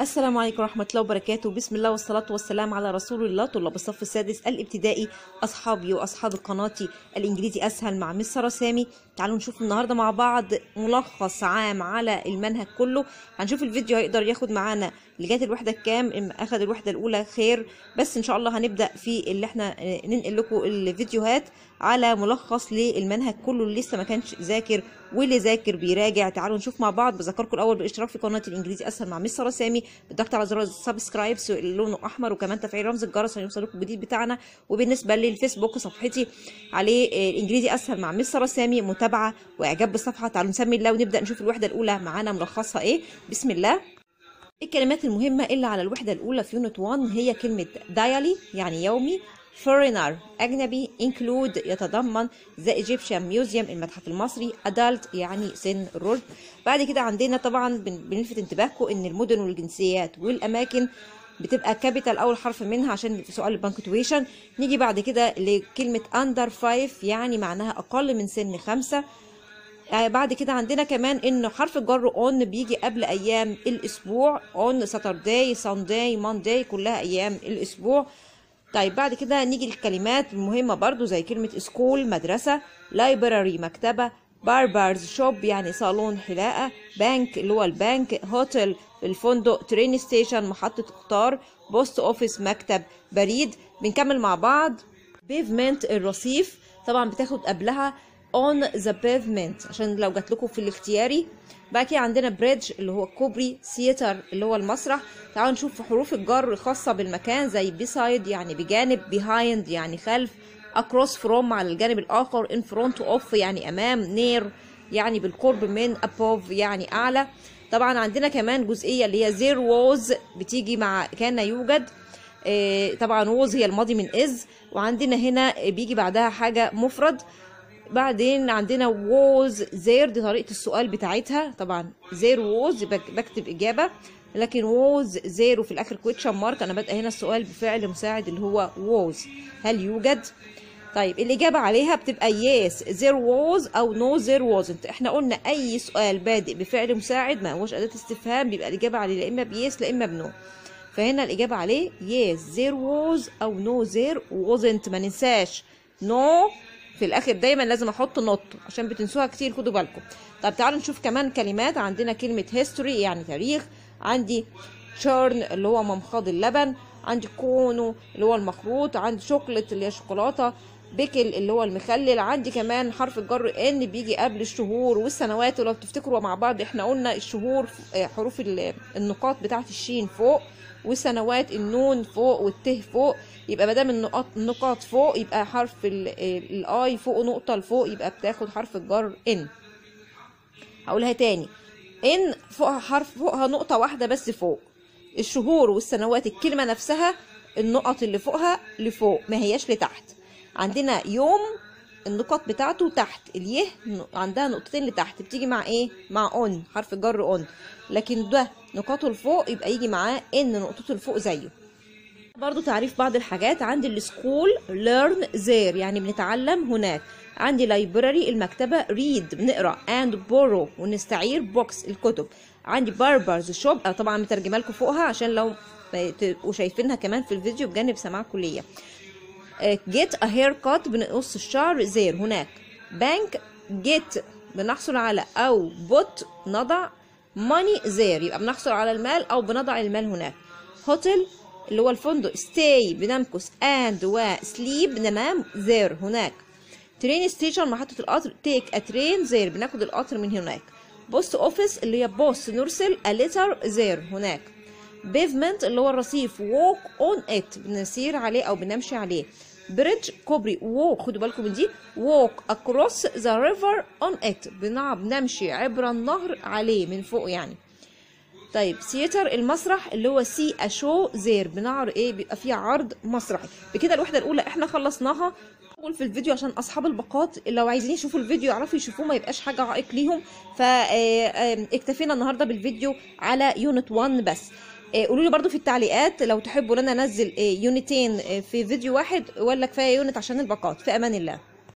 السلام عليكم ورحمة الله وبركاته بسم الله والصلاة والسلام على رسول الله طلاب الصف السادس الابتدائي أصحابي وأصحاب قناتي الإنجليزي أسهل مع مس سارة سامي تعالوا نشوف النهاردة مع بعض ملخص عام على المنهج كله هنشوف الفيديو هيقدر ياخد معانا لغاية الوحدة الكام إما أخد الوحدة الأولى خير بس إن شاء الله هنبدأ في اللي احنا ننقل لكم الفيديوهات على ملخص للمنهج كله اللي لسه ما كانش ذاكر واللي ذاكر بيراجع تعالوا نشوف مع بعض بذكركم الاول بالاشتراك في قناه الانجليزي اسهل مع مس ساره سامي بالضغط على زرار السبسكرايب لونه احمر وكمان تفعيل رمز الجرس عشان يوصلكم الجديد بتاعنا وبالنسبه للفيسبوك صفحتي عليه الانجليزي اسهل مع مس ساره سامي متابعه واعجاب بالصفحه تعالوا نسمي الله ونبدا نشوف الوحده الاولى معانا ملخصها ايه بسم الله الكلمات المهمة اللي على الوحدة الأولى في يونت 1 هي كلمة دايلي يعني يومي foreigner أجنبي include يتضمن the Egyptian Museum المتحف المصري adult يعني سن الرشد بعد كده عندنا طبعا بنلفت انتباهكم ان المدن والجنسيات والأماكن بتبقى كابيتال أول حرف منها عشان في سؤال البنكتويشن نيجي بعد كده لكلمة under 5 يعني معناها أقل من سن خمسة آه بعد كده عندنا كمان ان حرف الجر اون بيجي قبل ايام الاسبوع اون ساترداي سانداي مانداي كلها ايام الاسبوع طيب بعد كده نيجي للكلمات المهمة برضو زي كلمة سكول مدرسة لايبراري مكتبة باربرز شوب يعني صالون حلاقة بانك اللي هو البنك هوتيل الفندق ترين ستيشن محطة قطار بوست اوفيس مكتب بريد بنكمل مع بعض بيفمنت الرصيف طبعا بتاخد قبلها on the pavement عشان لو جات لكم في الاختياري بعد كده عندنا بريدج اللي هو كوبري سيتر اللي هو المسرح تعالوا نشوف حروف الجر الخاصة بالمكان زي beside يعني بجانب behind يعني خلف across from على الجانب الآخر in front of يعني أمام near يعني بالقرب من above يعني أعلى طبعا عندنا كمان جزئية اللي هي there was بتيجي مع كان يوجد طبعا was هي الماضي من is وعندنا هنا بيجي بعدها حاجة مفرد بعدين عندنا was there دي طريقة السؤال بتاعتها طبعا there was بكتب إجابة لكن was there وفي الآخر question mark أنا بادئة هنا السؤال بفعل مساعد اللي هو was هل يوجد؟ طيب الإجابة عليها بتبقى yes there was أو no there wasn't احنا قلنا أي سؤال بادئ بفعل مساعد ما هوش أداة استفهام بيبقى الإجابة عليه لا إما بيس لا إما بنو فهنا الإجابة عليه yes there was أو no there wasn't ما ننساش no في الاخر دايما لازم احط نوت عشان بتنسوها كتير خدوا بالكم طب تعالوا نشوف كمان كلمات عندنا كلمه هيستوري يعني تاريخ عندي شارن اللي هو ممخاض اللبن عندي كونو اللي هو المخروط عندي شوكليت اللي هي شوكولاته بيكل اللي هو المخلل عندي كمان حرف الجر ان بيجي قبل الشهور والسنوات ولو تفتكروا مع بعض احنا قلنا الشهور حروف النقاط بتاعت الشين فوق والسنوات النون فوق والته فوق يبقى ما دام النقاط النقاط فوق يبقى حرف الاي فوق نقطه لفوق يبقى بتاخد حرف الجر ان هقولها تاني ان فوقها حرف فوقها نقطه واحده بس فوق الشهور والسنوات الكلمه نفسها النقط اللي فوقها لفوق ما هياش لتحت عندنا يوم النقط بتاعته تحت اليه عندها نقطتين لتحت بتيجي مع ايه مع اون حرف الجر اون لكن ده نقاطه لفوق يبقى يجي معاه ان نقطته لفوق زيه برضو تعريف بعض الحاجات عندي السكول learn there يعني بنتعلم هناك عندي library المكتبة read بنقرأ and borrow ونستعير بوكس الكتب عندي barbers shop طبعا مترجمة لكم فوقها عشان لو تبقوا شايفينها كمان في الفيديو بجانب سماع كلية get a haircut بنقص الشعر there هناك bank get بنحصل على أو put نضع money there يبقى بنحصل على المال أو بنضع المال هناك hotel اللي هو الفندق stay بنمكث and و sleep بننام there هناك train station محطة القطر take a train there بناخد القطر من هناك post office اللي هي post نرسل a letter there هناك pavement اللي هو الرصيف walk on it بنسير عليه أو بنمشي عليه بريدج كوبري walk خدوا بالكم من دي walk across the river on it بنمشي عبر النهر عليه من فوق يعني طيب سيتر المسرح اللي هو سي اشو زير بنعر ايه بيبقى فيه عرض مسرحي بكده الوحده الاولى احنا خلصناها اقول في الفيديو عشان اصحاب الباقات لو عايزين يشوفوا الفيديو يعرفوا يشوفوه ما يبقاش حاجه عائق ليهم فاكتفينا النهارده بالفيديو على يونت 1 بس قولوا لي برضو في التعليقات لو تحبوا ان انا انزل يونتين في فيديو واحد ولا كفايه يونت عشان الباقات في امان الله